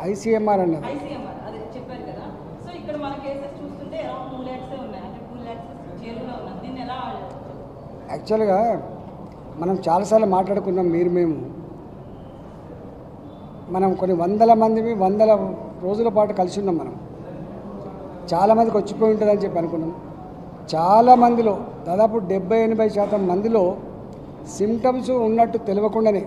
ICMR అన్నారు ICMR అదే చెప్పారు కదా సో ఇక్కడ మన కేసెస్ చూస్తుంటే అరౌండ్ టూ ల్యాక్సే ఉన్నాయి అంటే టూ ల్యాక్స్ చేరులో ఉన్నాయి దీన్ని ఎలా యాక్చువల్గా మనం చాలాసార్లు మాట్లాడుకున్నాం మీరు మేము మనం కొన్ని వందల మందిని వందల రోజుల పాటు కలిసి ఉన్నాం మనం చాలామందికి వచ్చిపోయి ఉంటుందని చెప్పి అనుకున్నాం చాలా మందిలో దాదాపు డెబ్బై ఎనభై శాతం మందిలో సిమ్టమ్స్ ఉన్నట్టు తెలియకుండానే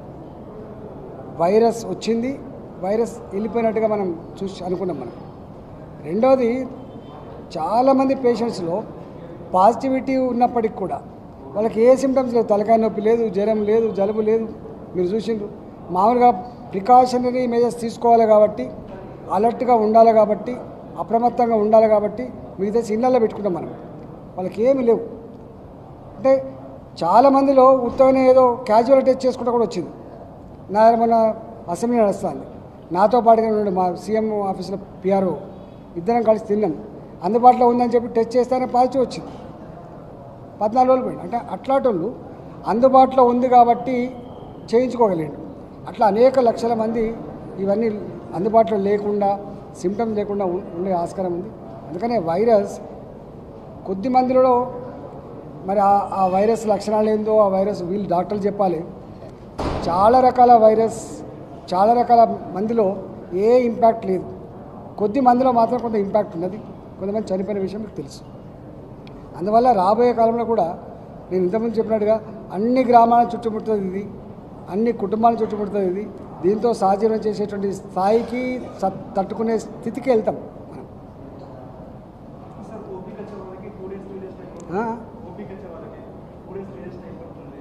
వైరస్ వచ్చింది వైరస్ వెళ్ళిపోయినట్టుగా మనం చూసి అనుకున్నాం మనం రెండవది చాలామంది పేషెంట్స్లో పాజిటివిటీ ఉన్నప్పటికి కూడా వాళ్ళకి ఏ సిమ్టమ్స్ లేదు తలకాయ నొప్పి లేదు జ్వరం లేదు జలుబు లేదు మీరు చూసిండ్రు మామూలుగా ప్రికాషనరీ మెజర్స్ తీసుకోవాలి కాబట్టి అలర్ట్గా ఉండాలి కాబట్టి అప్రమత్తంగా ఉండాలి కాబట్టి మిగతా ఇళ్ళల్లో పెట్టుకుంటాం మనం వాళ్ళకి ఏమీ లేవు అంటే చాలామందిలో ఉత్తగానే ఏదో క్యాజువల్ టెస్ట్ చేసుకుంటూ కూడా వచ్చింది నా మన అసెంబ్లీ నడుస్తుంది నాతో పాటుగా ఉన్నాడు మా సీఎం ఆఫీస్లో పిఆర్ఓ ఇద్దరం కలిసి తిన్నాం అందుబాటులో ఉందని చెప్పి టెస్ట్ చేస్తేనే పాజిటివ్ వచ్చింది పద్నాలుగు రోజులు పోయింది అంటే అట్లాంటి అందుబాటులో ఉంది కాబట్టి చేయించుకోగలిగాడు అట్లా అనేక లక్షల మంది ఇవన్నీ అందుబాటులో లేకుండా సిమ్టమ్స్ లేకుండా ఉం- ఉండే ఆస్కారం ఉంది అందుకనే వైరస్ కొద్ది మందిలో మరి ఆ- ఆ వైరస్ లక్షణాలు ఏందో ఆ వైరస్ వీళ్ళు డాక్టర్లు చెప్పాలి చాలా రకాల వైరస్ చాలా రకాల మందిలో ఏ ఇంపాక్ట్ లేదు కొద్ది మందిలో మాత్రం కొంత ఇంపాక్ట్ ఉన్నది కొంతమంది చనిపోయిన విషయం మీకు తెలుసు అందువల్ల రాబోయే కాలంలో కూడా నేను ఇంతకుముందు చెప్పినట్టుగా అన్ని గ్రామాలను చుట్టుముడుతుంది ఇది అన్ని కుటుంబాలను చుట్టుముడుతుంది ఇది దీంతో సహజీవనం చేసేటువంటి స్థాయికి స- తట్టుకునే స్థితికి వెళ్తాం మనం సార్ ఓపీకి వచ్చే వాళ్ళకి two days three days time ఆ? ఓపీకి వచ్చే వాళ్ళకి two days three days time పడుతుంది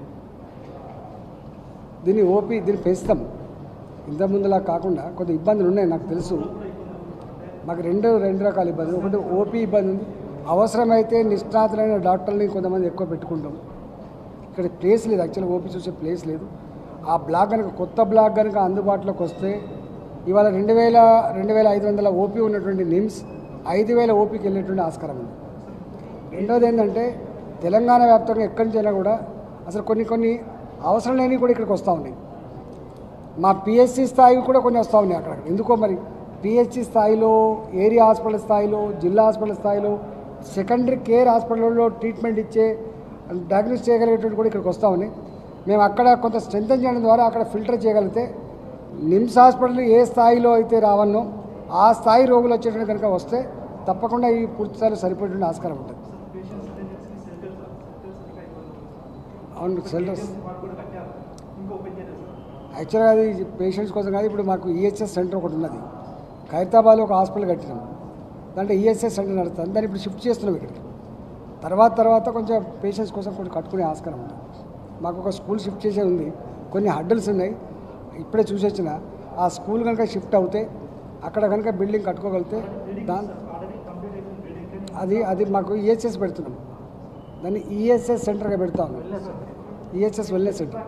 దీన్ని ఓపీ దీన్ని పెంచుతాం ఇంతకుముందులా కాకుండా కొద్ది ఇబ్బందులు ఉన్నాయి నాకు తెలుసు మాకు రెండు రెండు రకాల ఇబ్బందులు ఒకటి ఓపీ ఇబ్బంది ఉంది అవసరమైతే నిష్ణాతులైన డాక్టర్ని కొంతమంది ఎక్కువ పెట్టుకుంటాం ఇక్కడ ప్లేస్ లేదు యాక్చువల్గా ఓపీ చూసే ప్లేస్ లేదు ఆ బ్లాక్ కనుక కొత్త బ్లాక్ కనుక అందుబాటులోకి వస్తే ఇవాళ రెండు వేల రెండు వేల ఐదు వందల ఓపీ ఉన్నటువంటి నిమ్స్ ఐదు వేల ఓపీకి వెళ్ళేటువంటి ఆస్కారం ఉంది రెండోది ఏంటంటే తెలంగాణ వ్యాప్తంగా ఎక్కడి నుంచి అయినా కూడా అసలు కొన్ని కొన్ని అవసరం లేనివి కూడా ఇక్కడికి వస్తూ ఉన్నాయి మా పిహెచ్సి స్థాయి కూడా కొన్ని వస్తూ ఉన్నాయి అక్కడ ఎందుకో మరి పిహెచ్సి స్థాయిలో ఏరియా హాస్పిటల్ స్థాయిలో జిల్లా హాస్పిటల్ స్థాయిలో సెకండరీ కేర్ హాస్పిటల్లో ట్రీట్మెంట్ ఇచ్చే డయాగ్నోస్ చేయగలిగేటువంటి కూడా ఇక్కడికి వస్తూ ఉన్నాయి మేము అక్కడ కొంత స్ట్రెంథన్ చేయడం ద్వారా అక్కడ ఫిల్టర్ చేయగలిగితే నిమ్స్ హాస్పిటల్ ఏ స్థాయిలో అయితే రావన్నో ఆ స్థాయి రోగులు వచ్చేటువంటి కనుక వస్తే తప్పకుండా ఈ పూర్తి స్థాయిలో సరిపోయేటువంటి ఆస్కారం ఉంటుంది సార్ పేషెంట్స్ అటెండెన్స్కి సెంటర్స్ సెంటర్స్ ఇంకా ఇవ్వాలి అవును సెంటర్స్ వాళ్ళు కూడా కట్టారు ఇంకా ఓపెన్ చేయలేదు సార్ యాక్చువల్గా అది పేషెంట్స్ కోసం కాదు ఇప్పుడు మాకు ఈహెచ్ఎస్ సెంటర్ ఒకటి ఉన్నది ఖైరతాబాద్లో ఒక హాస్పిటల్ కట్టినాం దాంట్లో ఈఎస్ఎస్ సెంటర్ నడుస్తుంది దాన్ని ఇప్పుడు షిఫ్ట్ చేస్తున్నాం ఇక్కడికి తర్వాత తర్వాత కొంచెం పేషెంట్స్ కోసం కొన్ని కట్టుకునే ఆస్కారం ఉంటుంది మాకు ఒక స్కూల్ షిఫ్ట్ చేసే ఉంది కొన్ని హడ్డల్స్ ఉన్నాయి ఇప్పుడే చూసి వచ్చిన ఆ స్కూల్ కనుక షిఫ్ట్ అవుతే అక్కడ కనుక బిల్డింగ్ కట్టుకోగలిగితే దాని ఆల్రెడీ కంప్లీట్ అయిపోయింది బిల్డింగ్ కానీ అది అది మాకు ఈహెచ్ఎస్ పెడుతున్నాం దాన్ని ఈఎస్ఎస్ సెంటర్గా పెడతా ఉన్నాం ఈహెచ్ఎస్ వెల్నెస్ సెంటర్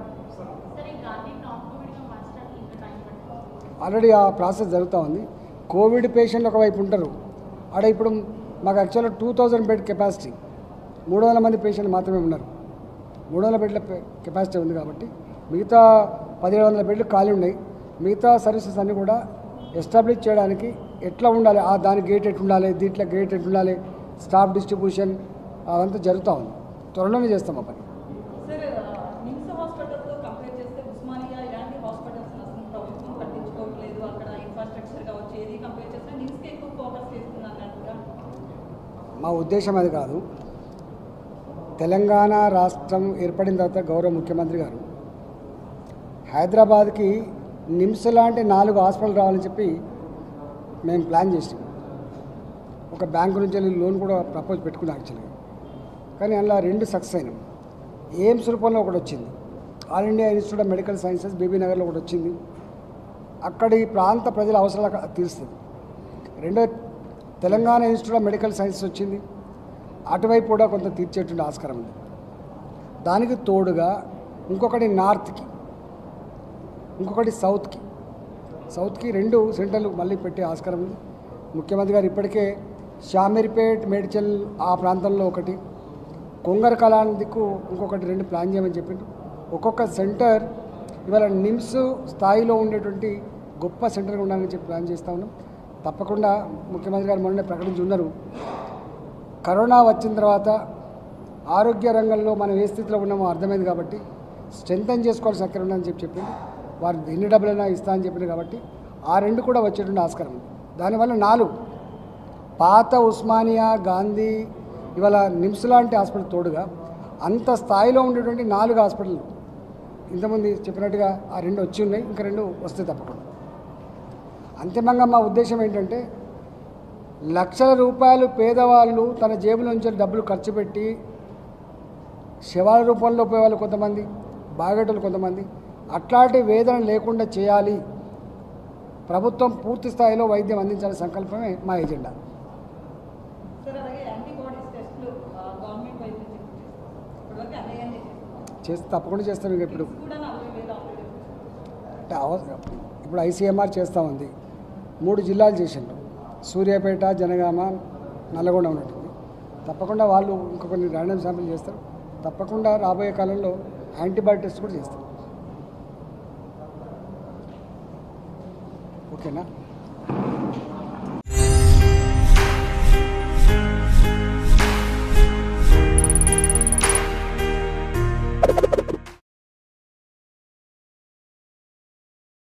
ఆల్రెడీ ఆ ప్రాసెస్ జరుగుతూ ఉంది కోవిడ్ పేషెంట్లు ఒకవైపు ఉంటారు ఆడ ఇప్పుడు మాకు యాక్చువల్గా టూ థౌజండ్ బెడ్ కెపాసిటీ మూడు వందల మంది పేషెంట్లు మాత్రమే ఉన్నారు మూడు వందల బెడ్ల పె- కెపాసిటీ ఉంది కాబట్టి మిగతా పదిహేడు వందల బెడ్లు ఖాళీ ఉన్నాయి మిగతా సర్వీసెస్ అన్నీ కూడా ఎస్టాబ్లిష్ చేయడానికి ఎట్లా ఉండాలి ఆ దాని గేట్ ఎట్లా ఉండాలి దీంట్లో గేట్ ఎట్లా ఉండాలి స్టాఫ్ డిస్ట్రిబ్యూషన్ అదంతా జరుగుతూ ఉంది త్వరలోనే చేస్తాం ఆ పని సార్ నిమ్స్ హాస్పిటల్తో కంపేర్ చేస్తే ఉస్మానియా ఇలాంటి హాస్పిటల్స్ అసలు ప్రభుత్వం పట్టించుకోవట్లేదు అక్కడ ఇన్ఫ్రాస్ట్రక్చర్ కావచ్చు ఏది కంపేర్ చేస్తే నిమ్స్కి ఎక్కువ ఫోకస్ చేస్తుంది అన్నట్టుగా మా ఉద్దేశం అది కాదు తెలంగాణ రాష్ట్రం ఏర్పడిన తర్వాత గౌరవ ముఖ్యమంత్రి గారు హైదరాబాద్కి నిమ్స్ లాంటి నాలుగు హాస్పిటల్ రావాలని చెప్పి మేము ప్లాన్ చేసాం ఒక బ్యాంకు నుంచి వెళ్ళి లోన్ కూడా ప్రపోజ్ పెట్టుకున్నాం యాక్చువల్గా కానీ అందులో రెండు సక్సెస్ అయినాం ఎయిమ్స్ రూపంలో ఒకటి వచ్చింది all India institute of medical sciences బీబీ నగర్లో ఒకటి వచ్చింది అక్కడి ప్రాంత ప్రజల అవసరాలు అక్కడ తీరుస్తుంది రెండో Telangana institute of medical sciences వచ్చింది అటువైపు కూడా కొంత తీర్చేటువంటి ఆస్కారం ఉంది దానికి తోడుగా ఇంకొకటి నార్త్కి ఇంకొకటి సౌత్కి సౌత్కి రెండు సెంటర్లు మళ్ళీ పెట్టే ఆస్కారం ఉంది ముఖ్యమంత్రి గారు ఇప్పటికే షామీర్పేట్ మేడ్చల్ ఆ ప్రాంతంలో ఒకటి కొంగర కళాన్ దిక్కు ఇంకొకటి రెండు ప్లాన్ చేయమని చెప్పిండు ఒక్కొక్క సెంటర్ ఇవాళ నిమ్స్ స్థాయిలో ఉండేటువంటి గొప్ప సెంటర్గా ఉండాలని చెప్పి ప్లాన్ చేస్తూ ఉన్నాం తప్పకుండా ముఖ్యమంత్రి గారు మొన్ననే ప్రకటించి ఉన్నారు కరోనా వచ్చిన తర్వాత ఆరోగ్య రంగంలో మనం ఏ స్థితిలో ఉన్నామో అర్థమైంది కాబట్టి స్ట్రెంథన్ చేసుకోవాల్సిన అక్కడ ఉందని చెప్పి చెప్పింది వారు ఎన్ని డబ్బులైనా ఇస్తా అని చెప్పింది కాబట్టి ఆ రెండు కూడా వచ్చేటువంటి ఆస్కారం ఉంది దానివల్ల నాలుగు పాత ఉస్మానియా గాంధీ ఇవాళ నిమ్స్ లాంటి హాస్పిటల్ తోడుగా అంత స్థాయిలో ఉండేటువంటి నాలుగు హాస్పిటల్ ఇంతమంది చెప్పినట్టుగా ఆ రెండు వచ్చి ఉన్నాయి ఇంకా రెండు వస్తాయి తప్పకుండా అంతిమంగా మా ఉద్దేశం ఏంటంటే లక్షల రూపాయలు పేదవాళ్ళు తన జేబులోంచి డబ్బులు ఖర్చు పెట్టి శవాల రూపంలో పోయేవాళ్ళు కొంతమంది బాగేటోళ్ళు కొంతమంది అట్లాంటి వేదన లేకుండా చేయాలి ప్రభుత్వం పూర్తి స్థాయిలో వైద్యం అందించాలనే సంకల్పమే మా ఎజెండా సార్ అలాగే యాంటీబాడీస్ టెస్టులు గవర్నమెంట్ వైపు నుంచి చేస్తారు ఇప్పటివరకు అన్నయ్యనే చేస్తారు చేస్తే తప్పకుండా చేస్తాం ఇక ఇప్పుడు కూడా నలభై వేలు ఆల్రెడీ వచ్చేసాయి. అంటే అవ- ఇప్పుడు ఐసీఎంఆర్ చేస్తూ ఉంది మూడు జిల్లాలు చేసిండ్రు సూర్యాపేట జనగామ నల్లగొండ ఉన్నట్టుంది తప్పకుండా వాళ్ళు ఇంకా కొన్ని ర్యాండమ్ శాంపిల్ చేస్తారు తప్పకుండా రాబోయే కాలంలో యాంటీబాడీ టెస్ట్ కూడా చేస్తారు ఓకేనా